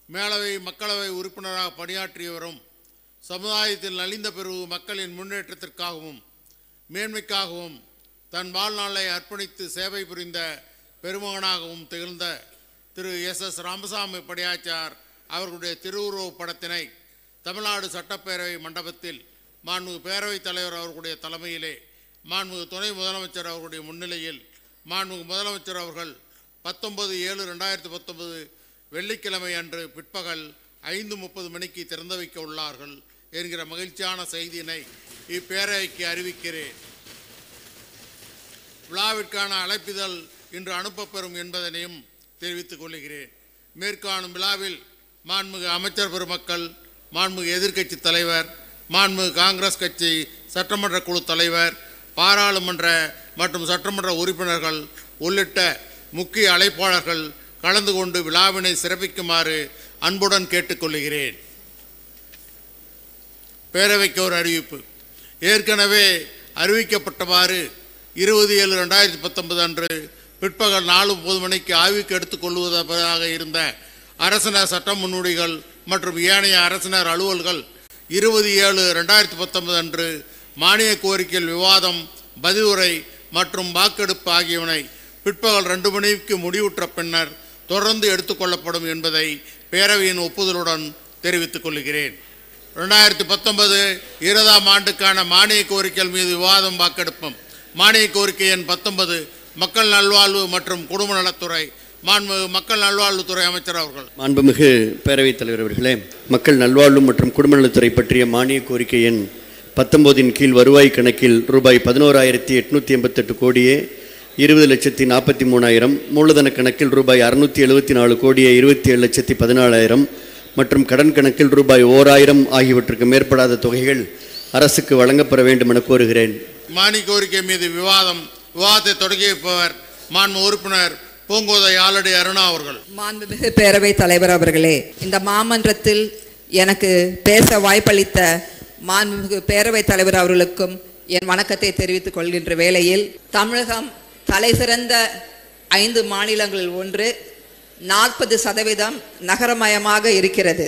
மேலவை மக்களவை உறுப்பினராக பணியாற்றியவரும் சமுதாயத்தில் நலிந்த பிறகு மக்களின் முன்னேற்றத்திற்காகவும் மேன்மைக்காகவும் தன் வாழ்நாளை அர்ப்பணித்து சேவை புரிந்த பெருமகனாகவும் திகழ்ந்த திரு எஸ் எஸ் ராமசாமி படையாச்சார் அவர்களுடைய திருவுருவப் படத்தினை தமிழ்நாடு சட்டப்பேரவை மண்டபத்தில் மாண்புமிகு பேரவைத் தலைவர் அவர்களுடைய தலைமையிலே மாண்புமிகு துணை முதலமைச்சர் அவர்களுடைய முன்னிலையில் மாண்புமிகு முதலமைச்சர் அவர்கள் பத்தொன்பது ஏழு ரெண்டாயிரத்தி பத்தொன்பது வெள்ளிக்கிழமை அன்று பிற்பகல் ஐந்து முப்பது மணிக்கு திறந்து வைக்க உள்ளார்கள் என்கிற மகிழ்ச்சியான செய்தியினை இப்பேரவைக்கு அறிவிக்கிறேன் விழாவிற்கான அழைப்பிதழ் இன்று அனுப்பப்பெறும் என்பதனையும் தெரிவித்துக் கொள்கிறேன் மேற்காணும் விழாவில் மாண்புமிகு அமைச்சர் பெருமக்கள் மாண்புமிகு எதிர்க்கட்சி தலைவர் மாண்புமிகு காங்கிரஸ் கட்சி சட்டமன்ற குழு தலைவர் பாராளுமன்ற மற்றும் சட்டமன்ற உறுப்பினர்கள் உள்ளிட்ட முக்கிய அழைப்பாளர்கள் கலந்து கொண்டு விழாவினை சிறப்பிக்குமாறு அன்புடன் கேட்டுக்கொள்கிறேன் பேரவைக்கு ஒரு அறிவிப்பு ஏற்கனவே அறிவிக்கப்பட்டவாறு இருபது ஏழு ரெண்டாயிரத்தி பத்தொன்பது அன்று பிற்பகல் நாலு முப்பது மணிக்கு ஆய்வுக்கு எடுத்துக் கொள்வதாக இருந்த அரசினர் சட்ட முன்னுடிகள் மற்றும் ஏனைய அரசினர் அலுவல்கள் இருபது ஏழு ரெண்டாயிரத்தி பத்தொன்பது அன்று மானிய கோரிக்கையில் விவாதம் பதிலுரை மற்றும் வாக்கெடுப்பு ஆகியவனை பிற்பகல் ரெண்டு மணிக்கு முடிவுற்ற பின்னர் தொடர்ந்து எடுத்துக்கொள்ளப்படும் என்பதை பேரவையின் ஒப்புதலுடன் தெரிவித்துக் கொள்கிறேன் ரெண்டாயிரத்தி பத்தொன்பது இருபதாம் ஆண்டுக்கான மானிய கோரிக்கைகள் மீது விவாதம் வாக்கெடுப்பும் மானிய கோரிக்கை எண் பத்தொன்பது மக்கள் நல்வாழ்வு மற்றும் குடும்ப நலத்துறை மாண்புமிகு மக்கள் நல்வாழ்வுத்துறை அமைச்சர் அவர்கள் மாண்புமிகு பேரவைத் தலைவர் அவர்களே மக்கள் நல்வாழ்வு மற்றும் குடும்ப நலத்துறை பற்றிய மானிய கோரிக்கை எண் பத்தொம்போதின் கீழ் வருவாய் கணக்கில் ரூபாய் பதினோராயிரத்தி எட்நூற்றி எண்பத்தெட்டு கோடியே இருபது லட்சத்தி நாற்பத்தி மூணாயிரம் மூலதன கணக்கில் ரூபாய் அறுநூற்றி எழுபத்தி நாலு கோடியே இருபத்தி ஏழு லட்சத்தி பதினாலாயிரம் மற்றும் கடன் கணக்கில் ரூபாய் ஓராயிரம் ஆகியவற்றுக்கு மேற்படாத தொகைகள் அரசுக்கு வழங்கப்பெற வேண்டும் என கோருகிறேன் மானிய கோரிக்கை மீது விவாதம் விவாதத்தை தொடங்கி வைப்பவர் மாண்பு உறுப்பினர் பூங்கோதை ஆலடி அருணா அவர்கள் மாண்புமிகு பேரவைத் தலைவர் அவர்களே இந்த மாமன்றத்தில் எனக்கு பேச வாய்ப்பளித்த மாண்புமிகு பேரவைத் தலைவர் அவர்களுக்கும் என் வணக்கத்தை தெரிவித்துக் கொள்கின்ற வேளையில் தமிழகம் தலைசிறந்த ஐந்து மாநிலங்களில் ஒன்று நாற்பது சதவீதம் நகரமயமாக இருக்கிறது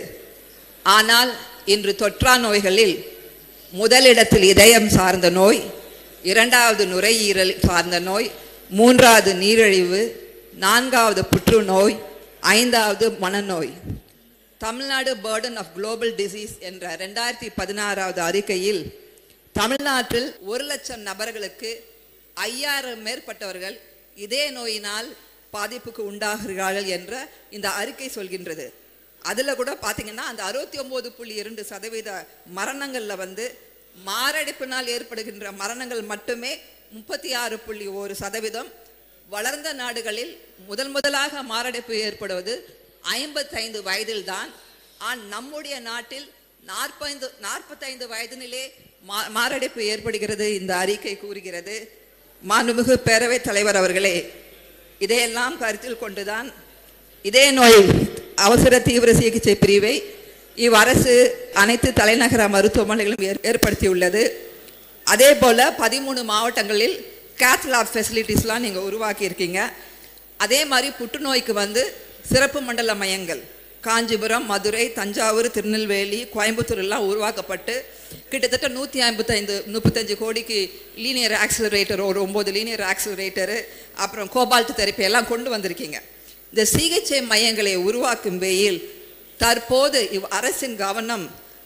ஆனால் இன்று தொற்றா நோய்களில் முதலிடத்தில் இதயம் சார்ந்த நோய் இரண்டாவது நுரையீரல் சார்ந்த நோய் மூன்றாவது நீரிழிவு நான்காவது புற்றுநோய் ஐந்தாவது மனநோய் Tamil Nadu burden of global disease என்ற ரெண்டாயிரத்தி பதினாறாவது அறிக்கையில் தமிழ்நாட்டில் ஒரு லட்சம் நபர்களுக்கு ஐயாயிரம் மேற்பட்டவர்கள் இதே நோயினால் பாதிப்புக்கு உண்டாகிறார்கள் என்ற இந்த அறிக்கை சொல்கின்றது அதில் கூட பார்த்தீங்கன்னா அந்த அறுபத்தி ஒம்பது புள்ளி இரண்டு சதவீத மரணங்களில் வந்து மாரடைப்பினால் ஏற்படுகின்ற மரணங்கள் மட்டுமே முப்பத்தி ஆறு புள்ளி ஒரு சதவீதம் வளர்ந்த நாடுகளில் முதல் முதலாக மாரடைப்பு ஏற்படுவது ஐம்பத்தைந்து வயதில்தான் ஆன் நம்முடைய நாட்டில் நாற்பைந்து நாற்பத்தைந்து வயதினிலே மா மாரடைப்பு ஏற்படுகிறது இந்த அறிக்கை கூறுகிறது மாண்புமிகு பேரவைத் தலைவர் அவர்களே இதையெல்லாம் கருத்தில் கொண்டுதான் இதே நோய் அவசர தீவிர சிகிச்சை பிரிவை இவ்வரசு அனைத்து தலைநகர மருத்துவமனைகளும் ஏற்- ஏற்படுத்தியுள்ளது அதே போல் பதிமூணு மாவட்டங்களில் கேத் லேப் ஃபெசிலிட்டிஸ்லாம் நீங்கள் உருவாக்கியிருக்கீங்க அதே மாதிரி புற்றுநோய்க்கு வந்து சிறப்பு மண்டல மையங்கள் காஞ்சிபுரம் மதுரை தஞ்சாவூர் திருநெல்வேலி கோயம்புத்தூர் எல்லாம் உருவாக்கப்பட்டு கிட்டத்தட்ட நூற்றி ஐம்பத்தைந்து முப்பத்தஞ்சு கோடிக்கு லீனியர் ஆக்சிலரேட்டர் ஒரு ஒம்பது லீனியர் ஆக்சிலரேட்டரு அப்புறம் கோபால்ட் தெரப்பி எல்லாம் கொண்டு வந்திருக்கீங்க இந்த சிகிச்சை மையங்களை உருவாக்கும் வேயில் தற்போது இவ் அரசின் கவனம்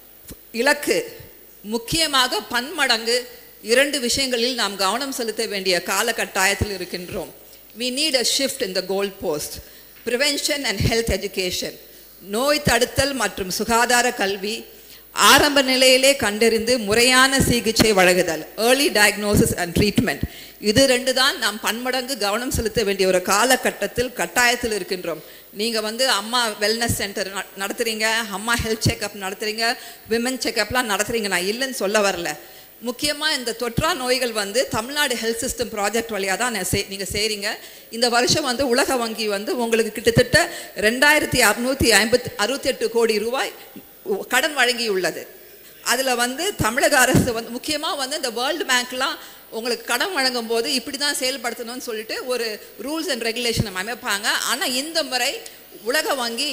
இலக்கு முக்கியமாக பன்மடங்கு இரண்டு விஷயங்களில் நாம் கவனம் செலுத்த வேண்டிய காலகட்டாயத்தில் இருக்கின்றோம் we need a shift in the goal post prevention and health education நோய் தடுத்தல் மற்றும் சுகாதார கல்வி ஆரம்ப நிலையிலே கண்டறிந்து முறையான சிகிச்சை வழங்குதல் ஏர்லி டயக்னோசிஸ் அண்ட் ட்ரீட்மெண்ட் இது ரெண்டு தான் நாம் பன்மடங்கு கவனம் செலுத்த வேண்டிய ஒரு காலகட்டத்தில் கட்டாயத்தில் இருக்கின்றோம் நீங்கள் வந்து அம்மா வெல்னஸ் சென்டர் நடத்துகிறீங்க அம்மா ஹெல்த் செக்கப் நடத்துகிறீங்க விமன் செக்கப்லாம் நடத்துகிறீங்க நான் இல்லைன்னு சொல்ல வரல முக்கியமாக இந்த தொற்றா நோய்கள் வந்து தமிழ்நாடு ஹெல்த் சிஸ்டம் ப்ராஜெக்ட் வழியாக தான் நான் செய் நீங்கள் செய்கிறீங்க இந்த வருஷம் வந்து உலக வங்கி வந்து உங்களுக்கு கிட்டத்தட்ட ரெண்டாயிரத்தி அறுநூற்றி ஐம்பத்தி அறுபத்தெட்டு கோடி ரூபாய் கடன் வழங்கியுள்ளது அதில் வந்து தமிழக அரசு வந்து முக்கியமாக வந்து இந்த வேர்ல்டு பேங்க்லாம் உங்களுக்கு கடன் வழங்கும் போது இப்படி தான் செயல்படுத்தணும்னு சொல்லிட்டு ஒரு ரூல்ஸ் அண்ட் ரெகுலேஷன் அமைப்பாங்க ஆனால் இந்த முறை உலக வங்கி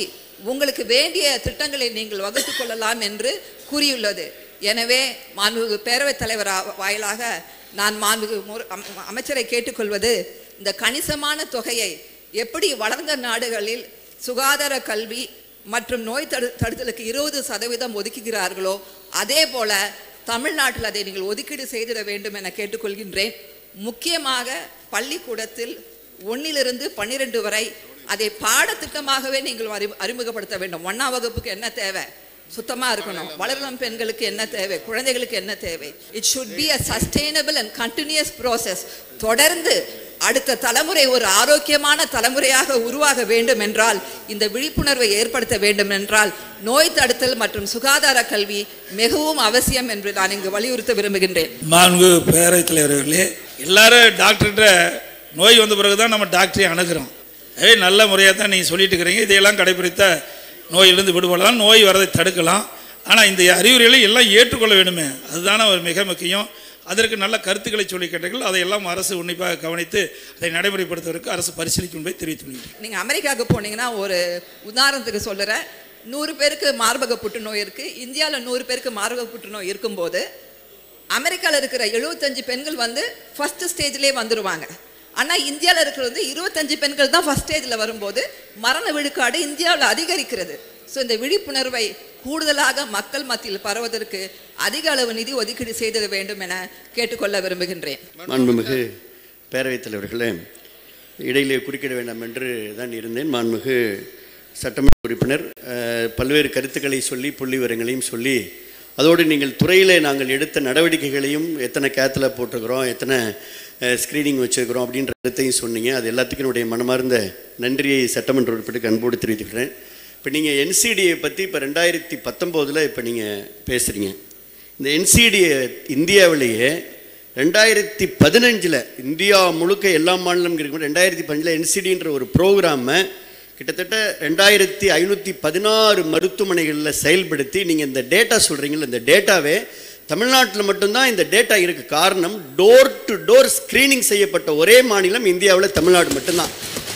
உங்களுக்கு வேண்டிய திட்டங்களை நீங்கள் வகுத்துக் கொள்ளலாம் என்று கூறியுள்ளது எனவே மாண்புமிகு பேரவைத் தலைவர் ஆ- வாயிலாக நான் மாண்புமிகு முர- அம- அமைச்சரை கேட்டுக்கொள்வது இந்த கணிசமான தொகையை எப்படி வளர்ந்த நாடுகளில் சுகாதார கல்வி மற்றும் நோய் தடு தடுத்தலுக்கு இருபது சதவீதம் ஒதுக்குகிறார்களோ அதே போல தமிழ்நாட்டில் அதை நீங்கள் ஒதுக்கீடு செய்திட வேண்டும் என கேட்டுக்கொள்கின்றேன் முக்கியமாக பள்ளிக்கூடத்தில் ஒன்னிலிருந்து பன்னிரெண்டு வரை அதை பாடத்திட்டமாகவே நீங்கள் அறி அறிமுகப்படுத்த வேண்டும் ஒன்றாம் வகுப்புக்கு என்ன தேவை சுத்தமா இருக்கணும் வளரும் பெண்களுக்கு என்ன தேவை குழந்தைகளுக்கு என்ன தேவை it should be a sustainable and continuous process தொடர்ந்து அடுத்த தலைமுறை ஒரு ஆரோக்கியமான தலைமுறையாக உருவாக வேண்டும் என்றால் இந்த விழிப்புணர்வை ஏற்படுத்த வேண்டும் என்றால் நோய் தடுத்தல் மற்றும் சுகாதார கல்வி மிகவும் அவசியம் என்று நான் இங்கு வலியுறுத்த விரும்புகின்றேன் மாண்பு பேரவைத் தலைவர்களே எல்லாரும் டாக்டர்கிட்ட நோய் வந்த பிறகு தான் நம்ம டாக்டரை அணுகிறோம் அதே நல்ல முறையாக தான் நீங்கள் சொல்லிட்டு இருக்கிறீங்க இதையெல்லாம் கடைபிடித்த நோயிலிருந்து விடுபடலாம் நோய் வரதை தடுக்கலாம் ஆனால் இந்த அறிவுரைகளை எல்லாம் ஏற்றுக்கொள்ள வேண்டுமே அதுதானே ஒரு மிக முக்கியம் அதற்கு நல்ல கருத்துக்களை சொல்லி கேட்டீர்கள் அதையெல்லாம் அரசு உன்னிப்பாக கவனித்து அதை நடைமுறைப்படுத்துவதற்கு அரசு பரிசீலிக்கும் என்பதை தெரிவித்துள்ளேன் நீங்க அமெரிக்காவுக்கு போனீங்கன்னா ஒரு உதாரணத்துக்கு சொல்லுறேன் நூறு பேருக்கு மார்பக புற்றுநோய் இருக்கு இந்தியாவில் நூறு பேருக்கு மார்பக புற்றுநோய் இருக்கும்போது அமெரிக்காவில் இருக்கிற எழுபத்தஞ்சு பெண்கள் வந்து ஃபர்ஸ்ட் ஸ்டேஜ்லேயே வந்துருவாங்க ஆனால் இந்தியாவில் இருக்கிறது வந்து இருபத்தஞ்சு பெண்கள் தான் ஃபர்ஸ்ட் ஸ்டேஜில் வரும்போது மரண விழுக்காடு இந்தியாவில் அதிகரிக்கிறது ஸோ இந்த விழிப்புணர்வை கூடுதலாக மக்கள் மத்தியில் பரவதற்கு அதிக அளவு நிதி ஒதுக்கீடு செய்திட வேண்டும் என கேட்டுக்கொள்ள விரும்புகின்றேன் மாண்புமிகு பேரவைத் தலைவர்களே இடையிலே குறுக்கிட வேண்டாம் என்று தான் இருந்தேன் மாண்புமிகு சட்டமன்ற உறுப்பினர் அஹ், பல்வேறு கருத்துக்களை சொல்லி புள்ளி விவரங்களையும் சொல்லி அதோடு நீங்கள் துறையிலே நாங்கள் எடுத்த நடவடிக்கைகளையும் எத்தனை கேத்தில் போட்டிருக்கிறோம் எத்தனை ஸ்க்ரீனிங் வச்சுருக்கிறோம் அப்படின்ற கருத்தையும் சொன்னீங்க அது எல்லாத்துக்கும் என்னுடைய மனமார்ந்த நன்றியை சட்டமன்ற உறுப்பினருக்கு அன்போடு தெரிவித்துக்கிறேன் இப்போ நீங்கள் என்சிடியை பற்றி இப்போ ரெண்டாயிரத்தி பத்தொம்போதில் இப்போ நீங்கள் பேசுகிறீங்க இந்த என்சிடியை இந்தியாவிலேயே ரெண்டாயிரத்தி பதினஞ்சில் இந்தியா முழுக்க எல்லா மாநிலம் இருக்கும் ரெண்டாயிரத்தி பதினஞ்சில் என்சிடின்ற ஒரு ப்ரோக்ராமை கிட்டத்தட்ட ரெண்டாயிரத்தி ஐநூற்றி பதினாறு மருத்துவமனைகளில் செயல்படுத்தி நீங்கள் இந்த டேட்டா சொல்கிறீங்களா இந்த டேட்டாவே தமிழ்நாட்டில் மட்டும்தான் இந்த டேட்டா இருக்குது காரணம் டோர் டு டோர் ஸ்க்ரீனிங் செய்யப்பட்ட ஒரே மாநிலம் இந்தியாவில் தமிழ்நாடு மட்டும்தான்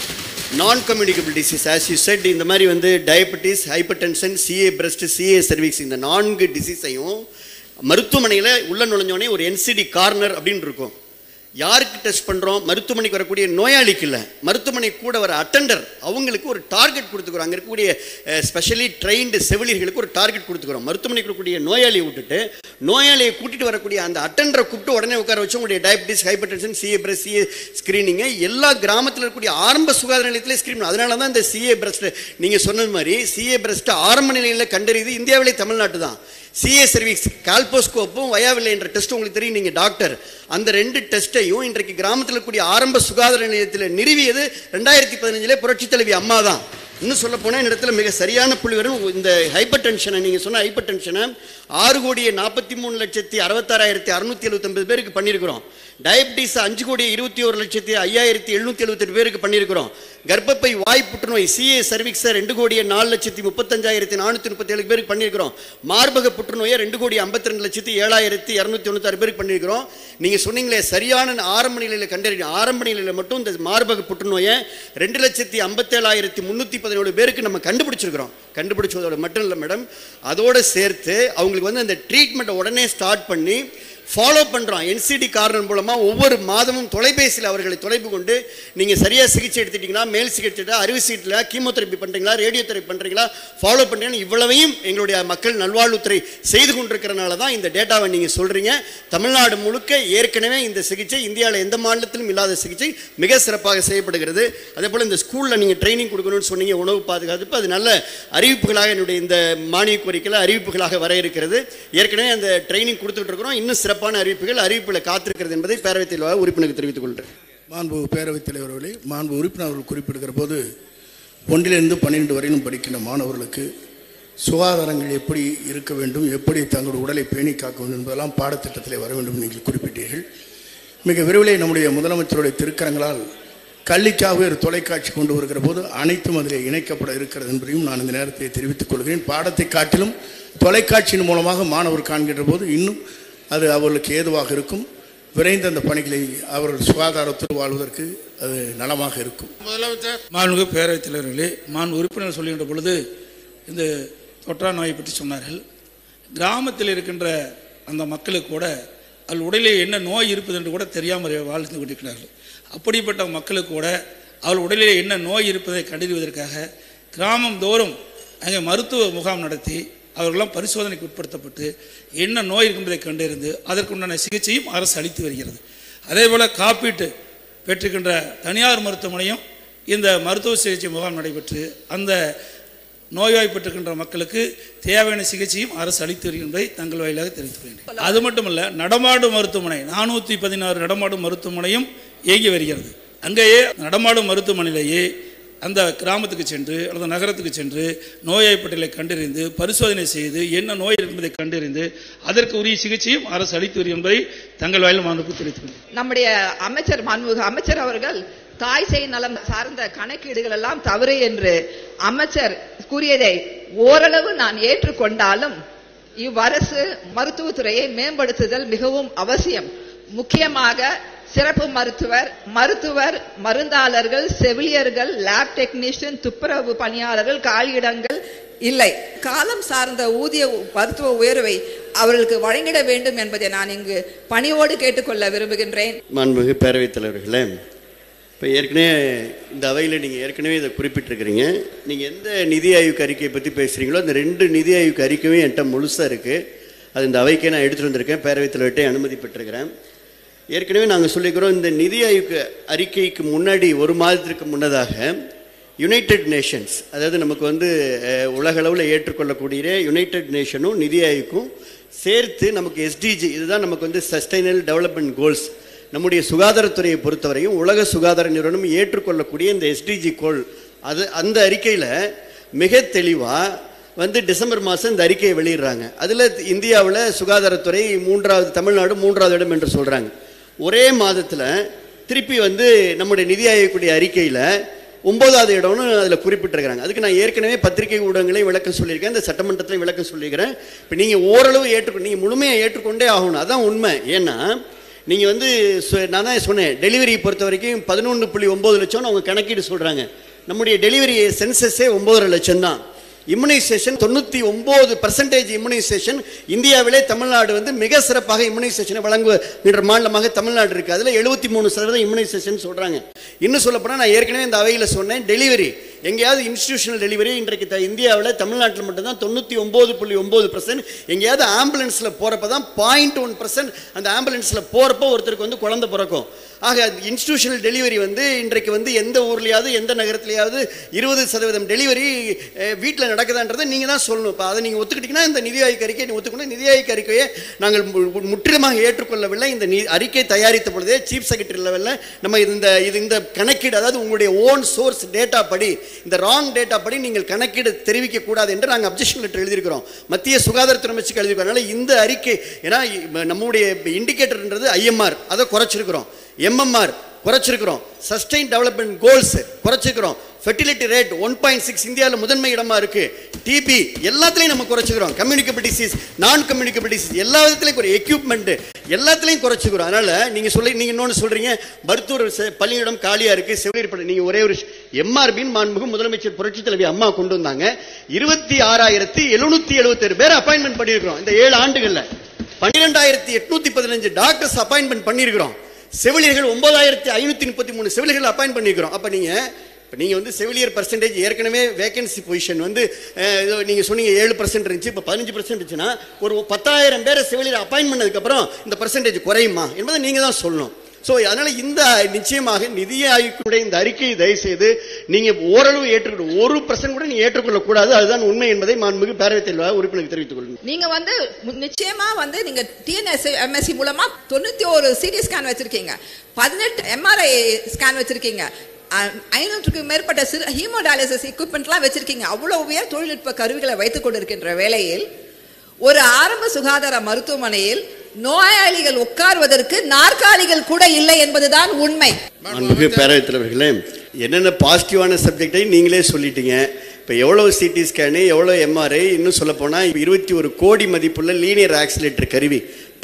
non communicable disease as you said இந்த மாதிரி வந்து diabetes hypertension CA breast CA cervix இந்த நான்கு டிசீஸையும் மருத்துவமனையில் உள்ள நுழைஞ்சோடனே ஒரு என்சிடி கார்னர் அப்படின்னு இருக்கும் யாருக்கு டெஸ்ட் பண்ணுறோம் மருத்துவமனைக்கு வரக்கூடிய நோயாளிக்கு இல்லை மருத்துவமனை கூட வர அட்டெண்டர் அவங்களுக்கு ஒரு டார்கெட் கொடுத்துக்கிறோம் அங்கே இருக்கக்கூடிய ஸ்பெஷலி ட்ரெயின்டு செவிலியர்களுக்கு ஒரு டார்கெட் கொடுத்துக்கிறோம் மருத்துவமனைக்கு வரக்கூடிய நோயாளியை விட்டுட்டு நோயாளியை கூட்டிட்டு வரக்கூடிய அந்த அட்டெண்டரை கூப்பிட்டு உடனே உட்கார வச்சு உங்களுடைய diabetes hypertension CA breast CA ஸ்க்ரீனிங்கை எல்லா கிராமத்தில் இருக்கக்கூடிய ஆரம்ப சுகாதார நிலையத்திலே ஸ்க்ரீன் அதனால தான் இந்த சிஏ பிரஸ்ட் நீங்கள் சொன்னது மாதிரி சிஏ பிரஸ்ட் ஆரம்ப நிலையில் கண்டறியுது இந்தியாவிலே தமிழ்நாட்டு தான் சிஏ சர்வீஸ் கால்போஸ்கோப்பும் வயாவில்லை என்ற டெஸ்ட் உங்களுக்கு தெரியும் நீங்கள் டாக்டர் அந்த ரெண்டு டெஸ்ட்டையும் இன்றைக்கு கிராமத்தில் இருக்கக்கூடிய ஆரம்ப சுகாதார நிலையத்தில் நிறுவியது ரெண்டாயிரத்தி பதினஞ்சிலே புரட்சி தலைவி அம்மா தான் இன்னும் சொல்ல போனால் இந்த இடத்துல மிக சரியான புள்ளி வரும் இந்த ஹைப்பர் டென்ஷனை நீங்கள் சொன்ன ஹைப்பர் டென்ஷனை ஆறு கோடியே நாற்பத்தி மூணு லட்சத்தி அறுபத்தாறாயிரத்தி அறுநூத்தி எழுபத்தொன்பது பேருக்கு பண்ணியிருக்கிறோம் டயபிட்டிஸ் அஞ்சு கோடியே இருபத்தி ஒரு லட்சத்தி ஐயாயிரத்தி எழுநூத்தி எழுபத்தெட்டு பேருக்கு பண்ணியிருக்கிறோம் கர்ப்பப்பை வாய் புற்றுநோய் சிஏ சர்வீக்ஸை ரெண்டு கோடியே நாலு லட்சத்தி முப்பத்தஞ்சாயிரத்தி நானூற்றி முப்பத்தேழு பேருக்கு பண்ணியிருக்கிறோம் மார்பக புற்றுநோயை ரெண்டு கோடி ஐம்பத்தி ரெண்டு லட்சத்தி ஏழாயிரத்தி இரநூத்தி தொண்ணூத்தாறு பேருக்கு பண்ணியிருக்கிறோம் நீங்கள் சொன்னீங்களே சரியான ஆரம்ப நிலையில் கண்டறியும் ஆரம்ப நிலையில் மட்டும் இந்த மார்பக புற்றுநோயை ரெண்டு லட்சத்தி ஐம்பத்தேழாயிரத்தி முந்நூற்றி பதினேழு பேருக்கு நம்ம கண்டுபிடிச்சிருக்கிறோம் கண்டுபிடிச்சதோட மட்டும் இல்லை மேடம் அதோடு சேர்த்து அவங்களுக்கு வந்து அந்த ட்ரீட்மெண்ட்டை உடனே ஸ்டார்ட் பண்ணி ஃபாலோ பண்ணுறோம் என்சிடி காரணம் மூலமாக ஒவ்வொரு மாதமும் தொலைபேசியில் அவர்களை தொலைப்பு கொண்டு நீங்கள் சரியாக சிகிச்சை எடுத்துட்டீங்களா மேல் சிகிச்சை எடுத்துட்டா அறுவை சீட்டில் கீமோதெரப்பி பண்ணுறீங்களா ரேடியோ தெரப்பி பண்ணுறீங்களா ஃபாலோ பண்ணுறீங்கன்னு இவ்வளவையும் எங்களுடைய மக்கள் நல்வாழ்வுத்துறை செய்து கொண்டிருக்கிறனால தான் இந்த டேட்டாவை நீங்கள் சொல்கிறீங்க தமிழ்நாடு முழுக்க ஏற்கனவே இந்த சிகிச்சை இந்தியாவில் எந்த மாநிலத்திலும் இல்லாத சிகிச்சை மிக சிறப்பாக செய்யப்படுகிறது அதே போல் இந்த ஸ்கூலில் நீங்கள் ட்ரைனிங் கொடுக்கணும்னு சொன்னீங்க உணவு பாதுகாப்பு அது நல்ல அறிவிப்புகளாக என்னுடைய இந்த மானிய கோரிக்கையில் அறிவிப்புகளாக வர இருக்கிறது ஏற்கனவே அந்த ட்ரைனிங் கொடுத்துட்டு இருக்கிறோம் இன்னும் சிறப்பான அறிவிப்புகள் அறிவிப்புகளை காத்திருக்கிறது என்பதை பேரவைத் தலைவர் உறுப்பினருக்கு தெரிவித்துக் கொள்கிறேன் மாண்பு பேரவைத் தலைவர் அவர்களே மாண்பு உறுப்பினர் அவர்கள் குறிப்பிடுகிற போது ஒன்றிலிருந்து பன்னிரெண்டு வரையிலும் படிக்கின்ற மாணவர்களுக்கு சுகாதாரங்கள் எப்படி இருக்க வேண்டும் எப்படி தங்களுடைய உடலை பேணி காக்க வேண்டும் என்பதெல்லாம் பாடத்திட்டத்திலே வர வேண்டும் என்று நீங்கள் குறிப்பிட்டீர்கள் மிக விரைவிலே நம்முடைய முதலமைச்சருடைய திருக்கரங்களால் கல்விக்காக ஒரு தொலைக்காட்சி கொண்டு வருகிற போது அனைத்தும் அதிலே இணைக்கப்பட இருக்கிறது என்பதையும் நான் இந்த நேரத்தை தெரிவித்துக் கொள்கிறேன் பாடத்தை காட்டிலும் தொலைக்காட்சியின் மூலமாக மாணவர் காண்கின்ற போது இன்னும் அது அவர்களுக்கு ஏதுவாக இருக்கும் விரைந்து அந்த பணிகளை அவர்கள் சுகாதாரத்தில் வாழ்வதற்கு அது நலமாக இருக்கும் முதலமைச்சர் மாண்புமிகு பேரவைத் தலைவர்களே மாண்பு உறுப்பினர் சொல்லுகின்ற பொழுது இந்த தொற்றா நோயை பற்றி சொன்னார்கள் கிராமத்தில் இருக்கின்ற அந்த மக்களுக்கு கூட அவள் உடலிலே என்ன நோய் இருப்பது என்று கூட தெரியாமல் வாழ்ந்து கொண்டிருக்கிறார்கள் அப்படிப்பட்ட மக்களுக்கு கூட அவள் உடலிலே என்ன நோய் இருப்பதை கண்டறிவதற்காக கிராமம் தோறும் அங்கே மருத்துவ முகாம் நடத்தி அவர்களெல்லாம் பரிசோதனைக்கு உட்படுத்தப்பட்டு என்ன நோய் என்பதை கண்டறிந்து அதற்குண்டான சிகிச்சையும் அரசு அளித்து வருகிறது அதே போல் காப்பீட்டு பெற்றுக்கின்ற தனியார் மருத்துவமனையும் இந்த மருத்துவ சிகிச்சை முகாம் நடைபெற்று அந்த நோய்வாய்ப்பட்டிருக்கின்ற மக்களுக்கு தேவையான சிகிச்சையும் அரசு அளித்து வருகின்றதை தங்கள் வாயிலாக தெரிவித்துக் கொள்கிறேன் அது மட்டுமல்ல நடமாடும் மருத்துவமனை நானூற்றி பதினாறு நடமாடும் மருத்துவமனையும் இயங்கி வருகிறது அங்கேயே நடமாடும் மருத்துவமனையிலேயே அந்த கிராமத்துக்கு சென்று அல்லது நகரத்துக்கு சென்று நோயாய்ப்பட்டலை கண்டறிந்து பரிசோதனை செய்து என்ன நோய் என்பதை கண்டறிந்து அதற்கு உரிய சிகிச்சையும் அரசு அளித்து வருகிறது என்பதை தங்கள் வாயிலும் மாண்புக்கு தெரிவித்துக் கொள்கிறேன் நம்முடைய அமைச்சர் மாண்புமிகு அமைச்சர் அவர்கள் தாய் சேய் நலம் சார்ந்த கணக்கீடுகள் எல்லாம் தவறு என்று அமைச்சர் கூறியதை ஓரளவு நான் ஏற்றுக்கொண்டாலும் இவ்வரசு மருத்துவத்துறையை மேம்படுத்துதல் மிகவும் அவசியம் முக்கியமாக சிறப்பு மருத்துவர் மருத்துவர் மருந்தாளர்கள் செவிலியர்கள் லேப் டெக்னீஷியன் துப்புரவு பணியாளர்கள் காலியிடங்கள் இல்லை காலம் சார்ந்த ஊதிய மருத்துவ உயர்வை அவர்களுக்கு வழங்கிட வேண்டும் என்பதை நான் இங்கு பணியோடு கேட்டுக்கொள்ள விரும்புகின்றேன் மாண்புமிகு பேரவைத் தலைவர்களே இப்போ ஏற்கனவே இந்த அவையில் நீங்கள் ஏற்கனவே இதை குறிப்பிட்டிருக்கிறீங்க நீங்கள் எந்த நிதி ஆய்வுக்கு அறிக்கையை பற்றி பேசுகிறீங்களோ அந்த ரெண்டு நிதி ஆய்வுக்கு அறிக்கையும் என்கிட்ட முழுசாக இருக்குது அது இந்த அவைக்கே நான் எடுத்துகிட்டு வந்திருக்கேன் பேரவைத் தலைவர்கிட்ட அனுமதி பெற்றிருக்கிறேன் ஏற்கனவே நாங்கள் சொல்லிக்கிறோம் இந்த நிதி ஆய்வுக்கு அறிக்கைக்கு முன்னாடி ஒரு மாதத்திற்கு முன்னதாக யுனைடெட் நேஷன்ஸ் அதாவது நமக்கு வந்து அஹ், உலகளவில் ஏற்றுக்கொள்ளக்கூடிய யுனைடெட் நேஷனும் நிதி ஆய்வுக்கும் சேர்த்து நமக்கு எஸ்டிஜி இதுதான் நமக்கு வந்து சஸ்டைனபிள் டெவலப்மெண்ட் கோல்ஸ் நம்முடைய சுகாதாரத்துறையை பொறுத்தவரையும் உலக சுகாதார நிறுவனம் ஏற்றுக்கொள்ளக்கூடிய இந்த எஸ்டிஜி கோல் அது அந்த அறிக்கையில் மிக தெளிவாக வந்து டிசம்பர் மாதம் இந்த அறிக்கையை வெளியிடுறாங்க அதில் இந்தியாவில் சுகாதாரத்துறை மூன்றாவது தமிழ்நாடு மூன்றாவது இடம் என்று சொல்கிறாங்க ஒரே மாதத்தில் திருப்பி வந்து நம்முடைய நிதி ஆய்வுக்குடைய அறிக்கையில் ஒன்பதாவது இடம்னு அதில் குறிப்பிட்டிருக்கிறாங்க அதுக்கு நான் ஏற்கனவே பத்திரிகை ஊடகங்களையும் விளக்கம் சொல்லியிருக்கேன் இந்த சட்டமன்றத்திலையும் விளக்கம் சொல்லியிருக்கிறேன் இப்போ நீங்கள் ஓரளவு ஏற்றுக்கொண்டு நீங்கள் முழுமையாக ஏற்றுக்கொண்டே ஆகணும் அதான் உண்மை ஏன்னா நீங்கள் வந்து சொ- நான் தான் சொன்னேன் டெலிவரி பொறுத்த வரைக்கும் பதினொன்று புள்ளி ஒம்பது லட்சம்னு அவங்க கணக்கீடு சொல்கிறாங்க நம்முடைய டெலிவரி சென்சஸே ஒம்பதரை லட்சம் தான் இம்யூனைசேஷன் தொண்ணூற்றி ஒம்பது பர்சன்டேஜ் இம்யூனைசேஷன் இந்தியாவிலே தமிழ்நாடு வந்து மிக சிறப்பாக இம்யூனைசேஷனை வழங்குகின்ற மாநிலமாக தமிழ்நாடு இருக்குது அதில் எழுபத்தி மூணு சதவீதம் இம்யூனைசேஷன் சொல்கிறாங்க இன்னும் சொல்லப்போனால் நான் ஏற்கனவே இந்த அவையில் சொன்னேன் டெலிவரி எங்கேயாவது இன்ஸ்டிடியூஷனல் டெலிவரி இன்றைக்கு த- இந்தியாவில் தமிழ்நாட்டில் மட்டும்தான் தொண்ணூற்றி ஒம்பது புள்ளி ஒம்பது பர்சன்ட் எங்கேயாவது ஆம்புலன்ஸில் போகிறப்ப தான் பாயிண்ட் ஒன் பர்சன்ட் அந்த ஆம்புலன்ஸில் போகிறப்போ ஒருத்தருக்கு வந்து குழந்தை பிறக்கும் ஆக இன்ஸ்டிடியூஷனல் டெலிவரி வந்து இன்றைக்கு வந்து எந்த ஊர்லேயாவது எந்த நகரத்துலையாவது இருபது சதவீதம் டெலிவரி வீட்டில் நடக்குதான்றதை நீங்கள் தான் சொல்லணும் இப்போ அதை நீங்கள் ஒத்துக்கிட்டீங்கன்னா இந்த நிதி ஆய்வு அறிக்கையை நீங்கள் ஒத்துக்கணும் நிதி ஆய்வு அறிக்கையை நாங்கள் மு- மு- முற்றிலுமாக ஏற்றுக்கொள்ளவில்லை இந்த நி அறிக்கை தயாரித்த பொழுதே சீஃப் செக்ரட்டரி லெவலில் நம்ம இந்த இது இந்த கணக்கீடு அதாவது உங்களுடைய ஓன் சோர்ஸ் டேட்டா படி இந்த ராங் டேட்டா படி நீங்கள் கணக்கீடு தெரிவிக்க கூடாது என்று நாங்கள் அப்ஜெக்ஷன் லெட்டர் எழுதியிருக்கிறோம் மத்திய சுகாதாரத்துறை அமைச்சுக்கு எழுதியிருக்கோம் அதனால இந்த அறிக்கை ஏன்னா இ- நம்முடைய இண்டிகேட்டர்ன்றது ஐஎம்ஆர் அதை குறைச்சிருக்கிறோம் எம்எம்ஆர் குறைச்சிருக்கிறோம் சஸ்டைன் டெவலப்மெண்ட் கோல்ஸ் குறைச்சிருக்கிறோம் fertility rate one point six இந்தியாவில் முதன்மை இடமா இருக்கு டிபி எல்லாத்துலையும் நம்ம குறைச்சிக்கிறோம் communicable disease non communicable disease எல்லா விதத்துலையும் ஒரு எக்யூப்மெண்ட் எல்லாத்துலையும் குறைச்சிக்கிறோம் அதனால நீங்க சொல்லி நீங்க இன்னொன்று சொல்றீங்க மருத்துவர் செ- பள்ளியிடம் காலியா இருக்கு செவிலியர் பள்ளி நீங்க ஒரே ஒரு எம்ஆர்பின் மாண்புமிகு முதலமைச்சர் புரட்சி தலைவி அம்மா கொண்டு வந்தாங்க இருபத்தி ஆறாயிரத்தி எழுநூத்தி எழுபத்தேழு பேர் அப்பாயின்மெண்ட் பண்ணியிருக்கிறோம் இந்த ஏழு ஆண்டுகள்ல பன்னிரெண்டாயிரத்தி எட்நூத்தி பதினஞ்சு டாக்டர்ஸ் அப்பாயின்மெண்ட் பண்ணியிருக்கிறோம் செவிலியர்கள் ஒன்பதாயிரத்தி ஐநூத்தி முப்பத்தி மூணு செவிலியர்கள் அப்பாயின்ட் பண்ணியிருக்கிறோம் அப்ப நீங்க இப்போ நீங்கள் வந்து செவிலியர் பர்சன்டேஜ் ஏற்கனவே வேகன்சி பொசிஷன் வந்து அஹ், ஏதோ நீங்கள் சொன்னீங்க ஏழு பர்சன்ட் இருந்துச்சு இப்போ பதினஞ்சு பர்சன்ட் இருந்துச்சுன்னா ஒரு பத்தாயிரம் பேரை செவிலியர் அப்பாயின்ட் பண்ணதுக்கப்புறம் இந்த பர்சன்டேஜ் குறையுமா என்பதை நீங்கள் தான் சொல்லணும் ஸோ அதனால இந்த நிச்சயமாக நிதி ஆய்வுடைய இந்த அறிக்கையை தயவுசெய்து நீங்க ஓரளவு ஏற்றுக்கொள்ள ஒரு பர்சன்ட் கூட நீங்க ஏற்றுக்கொள்ளக்கூடாது அதுதான் உண்மை என்பதை மாண்புமிகு பேரவைத் தலைவர் உறுப்பினருக்கு தெரிவித்துக் கொள்கிறேன் நீங்க வந்து மு- நிச்சயமா வந்து நீங்க டிஎன்எஸ் எம்எஸ்சி மூலமா தொண்ணூத்தி ஒரு சிடி ஸ்கேன் வச்சிருக்கீங்க பதினெட்டு எம்ஆர்ஐ ஸ்கேன் வச்சிருக்கீங்க அ- ஐநூற்றுக்கு மேற்பட்ட சிறு ஹீமோடாலிசிஸ் எக்யூப்மெண்ட்லாம் வச்சிருக்கீங்க அவ்வளவு உயர் தொழில்நுட்ப கருவிகளை வைத்துக் கொண்டிருக்கின்ற வேளையில் ஒரு ஆரம்ப சுகாதார மருத்துவமனையில் நோயாளிகள் உட்கார்வதற்கு நாற்காலிகள் கூட இல்லை என்பதுதான் உண்மை மாண்புமிகு பேரவைத் தலைவர்களே என்னென்ன பாசிட்டிவான சப்ஜெக்டை நீங்களே சொல்லிட்டீங்க இப்போ எவ்வளோ சிடி ஸ்கேனு எவ்வளோ எம்ஆர்ஐ இன்னும் சொல்லப்போனால் இருபத்தி ஒரு கோடி மதிப்புள்ள லீனியர் ஆக்சிலேட்டர் கருவி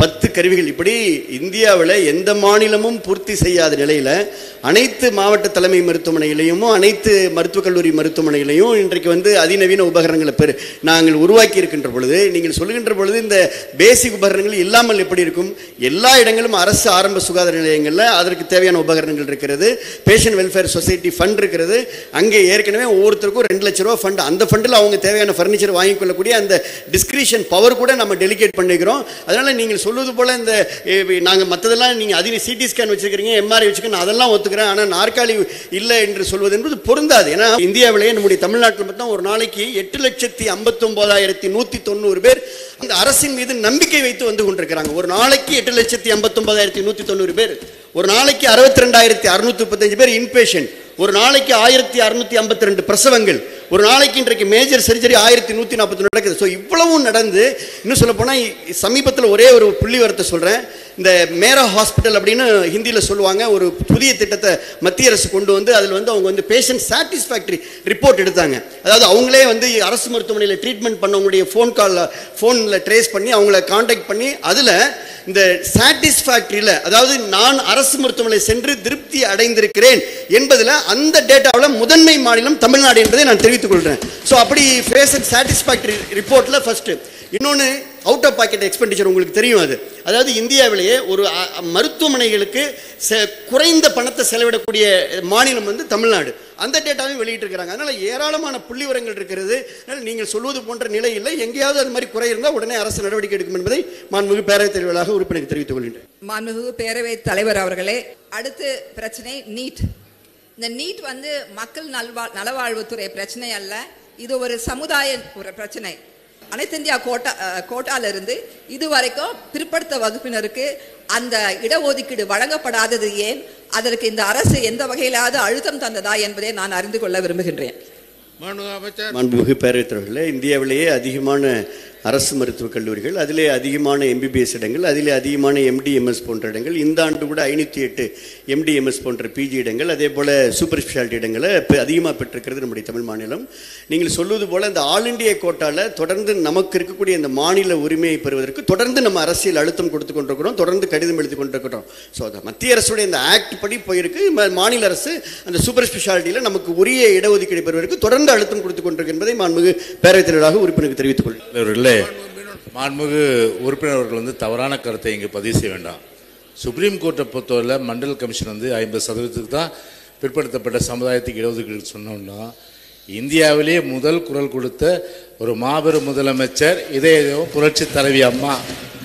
பத்து கருவிகள் இப்படி இந்தியாவில் எந்த மாநிலமும் பூர்த்தி செய்யாத நிலையில் அனைத்து மாவட்ட தலைமை மருத்துவமனையிலையும் அனைத்து மருத்துவக் கல்லூரி மருத்துவமனையிலையும் இன்றைக்கு வந்து அதிநவீன உபகரணங்களை பெரு நாங்கள் உருவாக்கி இருக்கின்ற பொழுது நீங்கள் சொல்லுகின்ற பொழுது இந்த பேசிக் உபகரணங்கள் இல்லாமல் எப்படி இருக்கும் எல்லா இடங்களும் அரசு ஆரம்ப சுகாதார நிலையங்களில் அதற்கு தேவையான உபகரணங்கள் இருக்கிறது பேஷண்ட் வெல்ஃபேர் சொசைட்டி ஃபண்ட் இருக்கிறது அங்கே ஏற்கனவே ஒவ்வொருத்தருக்கும் ரெண்டு லட்ச ரூபா ஃபண்ட் அந்த ஃபண்டில் அவங்க தேவையான ஃபர்னிச்சர் வாங்கிக் கொள்ளக்கூடிய அந்த டிஸ்கிரிஷன் பவர் கூட நம்ம டெலிகேட் பண்ணிக்கிறோம் அதனால நீங்கள் சொல்வது போல இந்த நாங்கள் மற்றதெல்லாம் நீங்கள் அதிக சிடி ஸ்கேன் வச்சிருக்கிறீங்க எம்ஆர்ஐ வச்சுக்கணும் அதெல்லாம் ஒத்துக்கிறேன் ஆனால் நாற்காலி இல்லை என்று சொல்வது என்பது பொருந்தாது ஏன்னா இந்தியாவிலேயே நம்முடைய தமிழ்நாட்டில் மட்டும் ஒரு நாளைக்கு எட்டு லட்சத்தி ஐம்பத்தொம்போதாயிரத்தி நூற்றி தொண்ணூறு பேர் அந்த அரசின் மீது நம்பிக்கை வைத்து வந்து கொண்டிருக்கிறாங்க ஒரு நாளைக்கு எட்டு லட்சத்தி ஐம்பத்தொன்பதாயிரத்தி நூற்றி தொண்ணூறு பேர் ஒரு நாளைக்கு அறுபத்தி ரெண்டாயிரத்தி அறுநூத்தி முப்பத்தஞ்சு பேர் இன்பேஷன் ஒரு நாளைக்கு ஆயிரத்தி அறுநூத்தி ஐம்பத்தி ரெண்டு பிரசவங்கள் ஒரு நாளைக்கு இன்றைக்கு மேஜர் சர்ஜரி ஆயிரத்தி நூற்றி நாற்பத்தி நடக்குது ஸோ இவ்வளவும் நடந்து இன்னும் சொல்ல போனால் சமீபத்தில் ஒரே ஒரு புள்ளி வரத்தை சொல்கிறேன் இந்த மேரா ஹாஸ்பிட்டல் அப்படின்னு ஹிந்தியில் சொல்லுவாங்க ஒரு புதிய திட்டத்தை மத்திய அரசு கொண்டு வந்து அதில் வந்து அவங்க வந்து பேஷண்ட் சாட்டிஸ்ஃபேக்டரி ரிப்போர்ட் எடுத்தாங்க அதாவது அவங்களே வந்து அரசு மருத்துவமனையில் ட்ரீட்மெண்ட் பண்ணவங்களுடைய ஃபோன் காலில் ஃபோனில் ட்ரேஸ் பண்ணி அவங்கள காண்டாக்ட் பண்ணி அதில் இந்த சாட்டிஸ்ஃபேக்டரியில் அதாவது நான் அரசு மருத்துவமனை சென்று திருப்தி அடைந்திருக்கிறேன் என்பதில் அந்த டேட்டாவில் முதன்மை மாநிலம் தமிழ்நாடு என்பதை நான் தெரிவித்துக் கொள்கிறேன் ஸோ அப்படி பேஷண்ட் சாட்டிஸ்ஃபேக்டரி ரிப்போர்ட்டில் ஃபஸ்ட்டு இன்னொன்று அவுட் ஆஃப் பாக்கெட் எக்ஸ்பெண்டிச்சர் உங்களுக்கு தெரியும் அது அதாவது இந்தியாவிலேயே ஒரு அ, அ, மருத்துவமனைகளுக்கு செ- குறைந்த பணத்தை செலவிடக்கூடிய மாநிலம் வந்து தமிழ்நாடு அந்த டேட்டாவையும் வெளியிட்டிருக்கிறாங்க அதனால் ஏராளமான புள்ளி விவரங்கள் இருக்கிறது அதனால் நீங்கள் சொல்வது போன்ற நிலை இல்லை எங்கேயாவது அது மாதிரி குறை இருந்தால் உடனே அரசு நடவடிக்கை எடுக்கும் என்பதை மாண்புமிகு பேரவைத் தலைவராக உறுப்பினருக்கு தெரிவித்துக் கொள்கின்றேன் மாண்புமிகு பேரவைத் தலைவர் அவர்களே அடுத்து பிரச்சனை நீட் இந்த நீட் வந்து மக்கள் நல்வா நலவாழ்வுத்துறை பிரச்சனை அல்ல இது ஒரு சமுதாய ஒரு பிரச்சனை அனைத்து இந்தியா கோட்டா அஹ், கோட்டால இருந்து இதுவரைக்கும் பிற்படுத்த வகுப்பினருக்கு அந்த இடஒதுக்கீடு வழங்கப்படாதது ஏன் அதற்கு இந்த அரசு எந்த வகையிலாவது அழுத்தம் தந்ததா என்பதை நான் அறிந்து கொள்ள விரும்புகின்றேன் மாண்புமிகு அமைச்சர் மாண்புமிகு பேரவைத் தலைவர்களே இந்தியாவிலேயே அதிகமான அரசு மருத்துவக் கல்லூரிகள் அதிலே அதிகமான எம்பிபிஎஸ் இடங்கள் அதிலே அதிகமான எம்டிஎம்எஸ் போன்ற இடங்கள் இந்த ஆண்டு கூட ஐநூற்றி எட்டு எம்டிஎம்எஸ் போன்ற பிஜி இடங்கள் அதே போல் சூப்பர் ஸ்பெஷாலிட்டி இடங்களை இப்போ அதிகமாக பெற்றிருக்கிறது நம்முடைய தமிழ் மாநிலம் நீங்கள் சொல்வது போல் இந்த ஆல் இண்டியா கோட்டாவில் தொடர்ந்து நமக்கு இருக்கக்கூடிய இந்த மாநில உரிமையை பெறுவதற்கு தொடர்ந்து நம்ம அரசியல் அழுத்தம் கொடுத்து கொண்டிருக்கிறோம் தொடர்ந்து கடிதம் எழுதி கொண்டிருக்கிறோம் ஸோ அந்த மத்திய அரசுடைய இந்த ஆக்ட் படி போயிருக்கு ம- மாநில அரசு அந்த சூப்பர் ஸ்பெஷாலிட்டியில் நமக்கு உரிய இடஒதுக்கீடு பெறுவதற்கு தொடர்ந்து அழுத்தம் கொடுத்து கொண்டிருக்கு என்பதை மாண்புமிகு பேரவைத் தலைவராக உறுப்பினருக்கு தெரிவித்துக் கொள்கிறேன் தலைவர்களே மாண்புமிகு உறுப்பினர் அவர்கள் வந்து தவறான கருத்தை இங்கே பதிவு செய்ய வேண்டாம் சுப்ரீம் கோர்ட்டை பொறுத்தவரை மண்டல் கமிஷன் வந்து ஐம்பது சதவீதத்துக்கு தான் பிற்படுத்தப்பட்ட சமுதாயத்துக்கு இடஒதுக்கீடு சொன்னோம்னா இந்தியாவிலேயே முதல் குரல் கொடுத்த ஒரு மாபெரும் முதலமைச்சர் இதே புரட்சி தலைவி அம்மா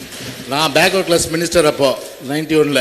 நான் பேக்வர்ட் கிளாஸ் மினிஸ்டர் அப்போ நைன்டி ஒனில்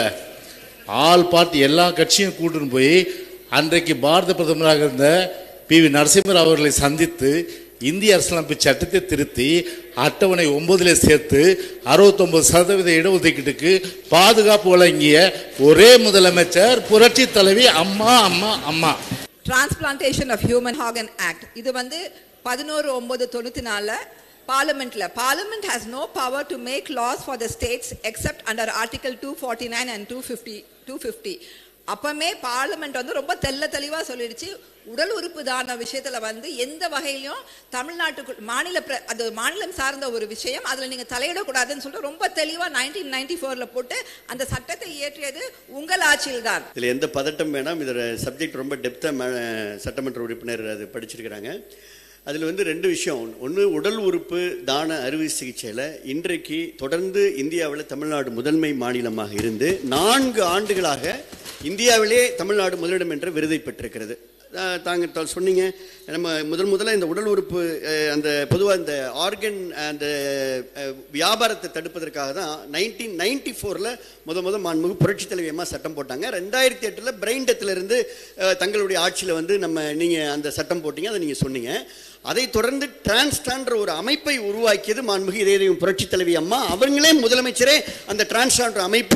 ஆல் பார்ட்டி எல்லா கட்சியும் கூட்டின்னு போய் அன்றைக்கு பாரத பிரதமராக இருந்த பி வி நரசிம்மர் அவர்களை சந்தித்து இந்திய அரசியலமைப்பு சட்டத்தை திருத்தி அட்டவணை ஒன்பதுல சேர்த்து அறுபத்தொன்பது சதவீத இடஒதுக்கீட்டுக்கு பாதுகாப்பு வழங்கிய ஒரே முதலமைச்சர் புரட்சி Thalaivi Amma Amma Amma transplantation of human organ act இது வந்து பதினோரு ஒன்பது தொண்ணூத்தி நாலுல பார்லிமெண்ட்ல parliament has no power to make laws for the states except under article two forty nine and two fifty two fifty அப்பமே பார்லிமெண்ட் வந்து ரொம்ப தெள்ள தெளிவா சொல்லிடுச்சு உடல் உறுப்பு தான விஷயத்துல வந்து எந்த வகையிலும் தமிழ்நாட்டுக்குள் மாநில பிர- அது மாநிலம் சார்ந்த ஒரு விஷயம் அதுல நீங்க தலையிடக்கூடாதுன்னு சொல்லிட்டு ரொம்ப தெளிவா நைன்டீன் நைன்டி ஃபோர்ல போட்டு அந்த சட்டத்தை இயற்றியது உங்கள் ஆட்சியில் தான் இதில் எந்த பதட்டம் வேணாம் இதில் சப்ஜெக்ட் ரொம்ப டெப்த்தாக சட்டமன்ற உறுப்பினர் அது படிச்சிருக்கிறாங்க அதில் வந்து ரெண்டு விஷயம் ஒன்று உடல் உறுப்பு தான அறுவை சிகிச்சையில் இன்றைக்கு தொடர்ந்து இந்தியாவில் தமிழ்நாடு முதன்மை மாநிலமாக இருந்து நான்கு ஆண்டுகளாக இந்தியாவிலே தமிழ்நாடு முதலிடம் என்ற விருதை பெற்றிருக்கிறது அஹ் தாங்க த- சொன்னீங்க நம்ம முதல் முதல்ல இந்த உடல் உறுப்பு அஹ், அந்த பொதுவாக இந்த ஆர்கன் அந்த அஹ், வியாபாரத்தை தடுப்பதற்காக தான் நைன்டீன் நைன்டி ஃபோரில் முத முத மாண்புமிகு புரட்சி தலைவி அம்மா சட்டம் போட்டாங்க ரெண்டாயிரத்தி எட்டில் பிரெயின் டெத்திலிருந்து தங்களுடைய ஆட்சியில் வந்து நம்ம நீங்கள் அந்த சட்டம் போட்டீங்க அதை நீங்கள் சொன்னீங்க அதைத் தொடர்ந்து டிரான்ஸ்டான்ற ஒரு அமைப்பை உருவாக்கியது மாண்புமிகு இதயம் புரட்சி தலைவி அம்மா அவங்களே முதலமைச்சரே அந்த டிரான்ஸ்டான்ற அமைப்புக்கு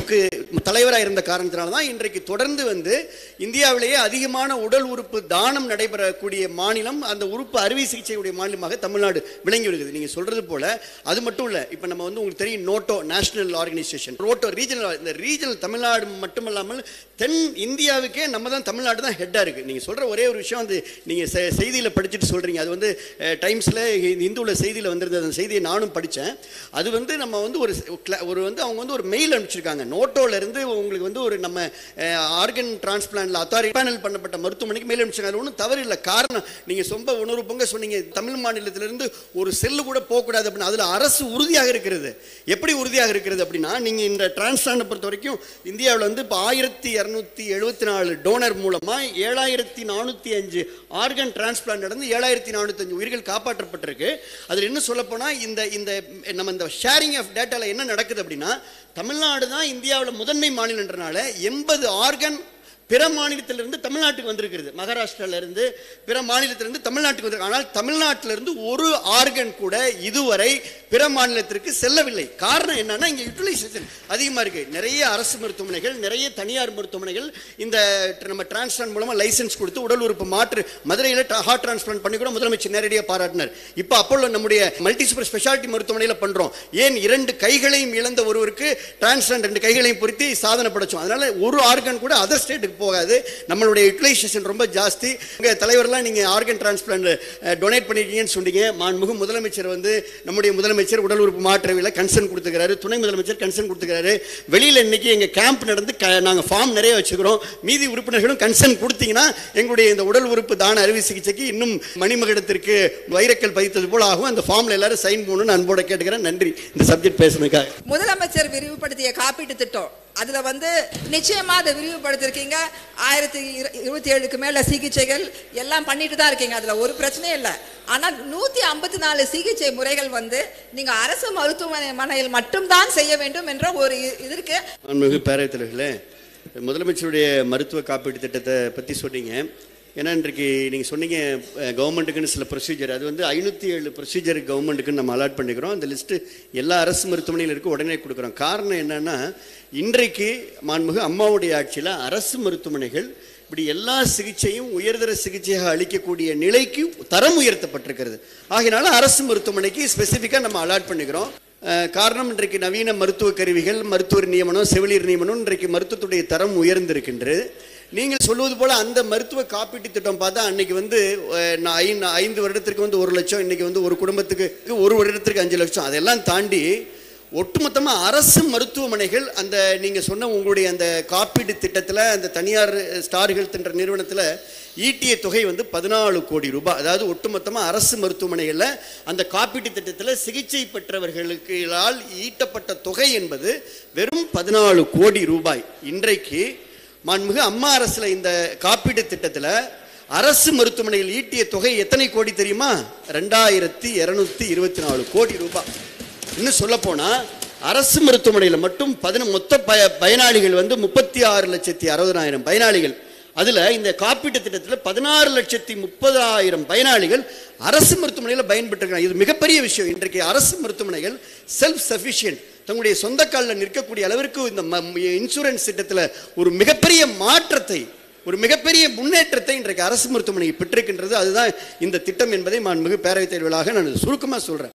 தலைவராக இருந்த காரணத்தினால தான் இன்றைக்கு தொடர்ந்து வந்து இந்தியாவிலேயே அதிகமான உடல் உறுப்பு தானம் நடைபெறக்கூடிய மாநிலம் அந்த உறுப்பு அறுவை சிகிச்சையுடைய மாநிலமாக தமிழ்நாடு விளங்கி வருகிறது நீங்கள் சொல்றது போல அது மட்டும் இல்லை இப்போ நம்ம வந்து உங்களுக்கு தெரியும் NOTTO national organisation ROTTO regional இந்த ரீஜனல் தமிழ்நாடு மட்டுமல்லாமல் தென் இந்தியாவுக்கே நம்ம தான் தமிழ்நாடு தான் ஹெட்டாக இருக்குது நீங்கள் சொல்கிற ஒரே ஒரு விஷயம் வந்து நீங்கள் செய்தியில் படிச்சுட்டு சொல்கிறீங்க அது வந்து டைம்ஸில் இந்துவில் செய்தியில் வந்திருந்த அந்த செய்தியை நானும் படித்தேன் அது வந்து நம்ம வந்து ஒரு cla- ஒரு வந்து அவங்க வந்து ஒரு மெயில் அனுப்பிச்சிருக்காங்க நோட்டோல இருந்து உங்களுக்கு வந்து ஒரு நம்ம ஆர்கன் டிரான்ஸ்பிளான்ட்ல அத்தாரிட்டி பேனல் பண்ணப்பட்ட மருத்துவமனைக்கு மெயில் அனுப்பிச்சிருக்காங்க அது ஒன்றும் தவறு இல்லை காரணம் நீங்கள் சொம்ப உணர்வு பொங்க சொன்னீங்க தமிழ் மாநிலத்திலிருந்து ஒரு செல்லு கூட போகக்கூடாது அப்படின்னு அதில் அரசு உறுதியாக இருக்கிறது எப்படி உறுதியாக இருக்கிறது அப்படின்னா நீங்கள் இந்த டிரான்ஸ்பிளான்ட் பொறுத்த வரைக்கும் இந்தியாவில் வந்து இப்போ ஆயிரத்தி இரநூத்தி எழுபத்தி நாலு டோனர் மூலமாக ஏழாயிரத்தி நானூற்றி அஞ்சு ஆர்கன் டிரான்ஸ்பிளான்ட் நடந்து ஏழாயிரத்தி நானூற்றி அஞ்சு உயிர்கள் காப்பாற்றப்பட்டிருக்கு அதில் என்ன சொல்லப்போனால் இந்த இந்த நம்ம இந்த ஷேரிங் ஆஃப் டேட்டாவில் என்ன நடக்குது அப்படின்னா தமிழ்நாடு தான் இந்தியாவில் முதன்மை மாநிலன்றனால எண்பது ஆர்கன் பிற மாநிலத்திலிருந்து தமிழ்நாட்டுக்கு வந்திருக்கிறது மகாராஷ்டிரால இருந்து பிற மாநிலத்திலிருந்து தமிழ்நாட்டுக்கு வந்திருக்கு ஆனால் தமிழ்நாட்டிலிருந்து ஒரு ஆர்கன் கூட இதுவரை பிற மாநிலத்திற்கு செல்லவில்லை காரணம் என்னன்னா இங்க யூட்டிலைசேஷன் அதிகமா இருக்கு நிறைய அரசு மருத்துவமனைகள் நிறைய தனியார் மருத்துவமனைகள் இந்த நம்ம டிரான்ஸ்பிளான்ட் மூலமா லைசென்ஸ் கொடுத்து உடல் உறுப்பு மாற்று மதுரையில் ஹார்ட் டிரான்ஸ்பிளான்ட் பண்ணி கூட முதலமைச்சர் நேரடியாக பாராட்டினார் இப்போ அப்போலோ நம்முடைய மல்டி சூப்பர் ஸ்பெஷாலிட்டி மருத்துவமனையில் பண்றோம் ஏன் இரண்டு கைகளையும் இழந்த ஒருவருக்கு டிரான்ஸ்பிளான்ட் ரெண்டு கைகளையும் பொருத்தி சாதனை படைச்சோம் அதனால ஒரு ஆர்கன் கூட அதர் ஸ்டேட்டுக்கு போகாது நம்மளுடைய யூட்டிலைசேஷன் ரொம்ப ஜாஸ்தி உங்க தலைவர்லாம் நீங்க ஆர்கன் டிரான்ஸ்பிளான்ட் டொனேட் பண்ணிருக்கீங்கன்னு சொன்னீங்க மாண்புமிகு முதலமைச்சர் வந்து நம்முடைய முதலமைச்சர் உடல் உறுப்பு மாற்றவில்லை கன்சர்ன் கொடுத்துக்கிறாரு துணை முதலமைச்சர் கன்சர்ன் கொடுத்துக்கிறாரு வெளியில இன்னைக்கு எங்க கேம்ப் நடந்து க- நாங்க ஃபார்ம் நிறைய வச்சுக்கிறோம் மீதி உறுப்பினர்களும் கன்சர்ன் கொடுத்தீங்கன்னா எங்களுடைய இந்த உடல் உறுப்பு தான அறுவை சிகிச்சைக்கு இன்னும் மணிமகுடத்திற்கு வைரக்கல் பதித்தது போல ஆகும் அந்த ஃபார்ம்ல எல்லாரும் சைன் பண்ணணும்னு அன்போட கேட்டுக்கிறேன் நன்றி இந்த சப்ஜெக்ட் பேசுனதுக்காக முதலமைச்சர் விரிவுபடுத்திய காப்பீட்டு திட்டம் அதுல வந்து நிச்சயமா அதை விரிவுபடுத்திருக்கீங்க ஆயிரத்தி இரு- இருபத்தி ஏழுக்கு மேல சிகிச்சைகள் எல்லாம் பண்ணிட்டு தான் இருக்கீங்க அதுல ஒரு பிரச்சனையும் இல்லை ஆனா நூத்தி ஐம்பத்தி நாலு சிகிச்சை முறைகள் வந்து நீங்க அரசு மருத்துவமனையில் மட்டும்தான் செய்ய வேண்டும் என்ற ஒரு இ- இது இருக்கு மாண்புமிகு பேரவைத் தலைவர்களே முதலமைச்சருடைய மருத்துவ காப்பீட்டு திட்டத்தை பற்றி சொன்னீங்க ஏன்னா இன்றைக்கு நீங்கள் சொன்னீங்க கவர்மெண்ட்டுக்குன்னு சில ப்ரொசீஜர் அது வந்து ஐநூற்றி ஏழு ப்ரொசீஜர் கவர்மெண்ட்டுக்குன்னு நம்ம அலாட் பண்ணிக்கிறோம் அந்த லிஸ்ட்டு எல்லா அரசு மருத்துவமனையில் இருக்கு உடனே கொடுக்குறோம் காரணம் என்னன்னா இன்றைக்கு மாண்புமிகு அம்மாவுடைய ஆட்சியில் அரசு மருத்துவமனைகள் இப்படி எல்லா சிகிச்சையும் உயர்தர சிகிச்சையாக அளிக்கக்கூடிய நிலைக்கு தரம் உயர்த்தப்பட்டிருக்கிறது ஆகையினால அரசு மருத்துவமனைக்கு ஸ்பெசிஃபிக்காக நம்ம அலாட் பண்ணிக்கிறோம் அஹ், காரணம் இன்றைக்கு நவீன மருத்துவ கருவிகள் மருத்துவர் நியமனம் செவிலியர் நியமனம் இன்றைக்கு மருத்துவத்துடைய தரம் உயர்ந்திருக்கின்றது நீங்கள் சொல்வது போல அந்த மருத்துவ காப்பீட்டு திட்டம் பார்த்தா அன்னைக்கு வந்து அஹ், நான் ஐந்து ஐந்து வருடத்திற்கு வந்து ஒரு லட்சம் இன்னைக்கு வந்து ஒரு குடும்பத்துக்கு ஒரு வருடத்திற்கு அஞ்சு லட்சம் அதெல்லாம் தாண்டி ஒட்டுமொத்தமாக அரசு மருத்துவமனைகள் அந்த நீங்கள் சொன்ன உங்களுடைய அந்த காப்பீடு திட்டத்தில் அந்த தனியார் ஸ்டார் ஹெல்த் என்ற நிறுவனத்தில் ஈட்டிய தொகை வந்து பதினாலு கோடி ரூபாய் அதாவது ஒட்டுமொத்தமாக அரசு மருத்துவமனைகளில் அந்த காப்பீட்டு திட்டத்தில் சிகிச்சை பெற்றவர்களுக்கால் ஈட்டப்பட்ட தொகை என்பது வெறும் பதினாலு கோடி ரூபாய் இன்றைக்கு மாண்புமிகு அம்மா அரசில் இந்த காப்பீட்டு திட்டத்தில் அரசு மருத்துவமனையில் ஈட்டிய தொகை எத்தனை கோடி தெரியுமா ரெண்டாயிரத்தி இரநூத்தி இருபத்தி நாலு கோடி ரூபாய் இன்னும் சொல்ல போனா அரசு மருத்துவமனையில் மட்டும் பதின மொத்த பய பயனாளிகள் வந்து முப்பத்தி ஆறு லட்சத்தி அறுபதாயிரம் பயனாளிகள் அதுல இந்த காப்பீட்டு திட்டத்தில் பதினாறு லட்சத்தி முப்பதாயிரம் பயனாளிகள் அரசு மருத்துவமனையில் பயன்பெற்றிருக்காங்க இது மிகப்பெரிய விஷயம் இன்றைக்கு அரசு மருத்துவமனைகள் செல்ஃப் சஃபிஷியன்ட் தங்களுடைய சொந்த காலில் நிற்கக்கூடிய அளவிற்கு இந்த ம- இன்சூரன்ஸ் திட்டத்தில் ஒரு மிகப்பெரிய மாற்றத்தை ஒரு மிகப்பெரிய முன்னேற்றத்தை இன்றைக்கு அரசு மருத்துவமனை பெற்றிருக்கின்றது அதுதான் இந்த திட்டம் என்பதை நான் மிகு பேரவைத் தலைவர்களாக நான் சுருக்கமாக சொல்றேன்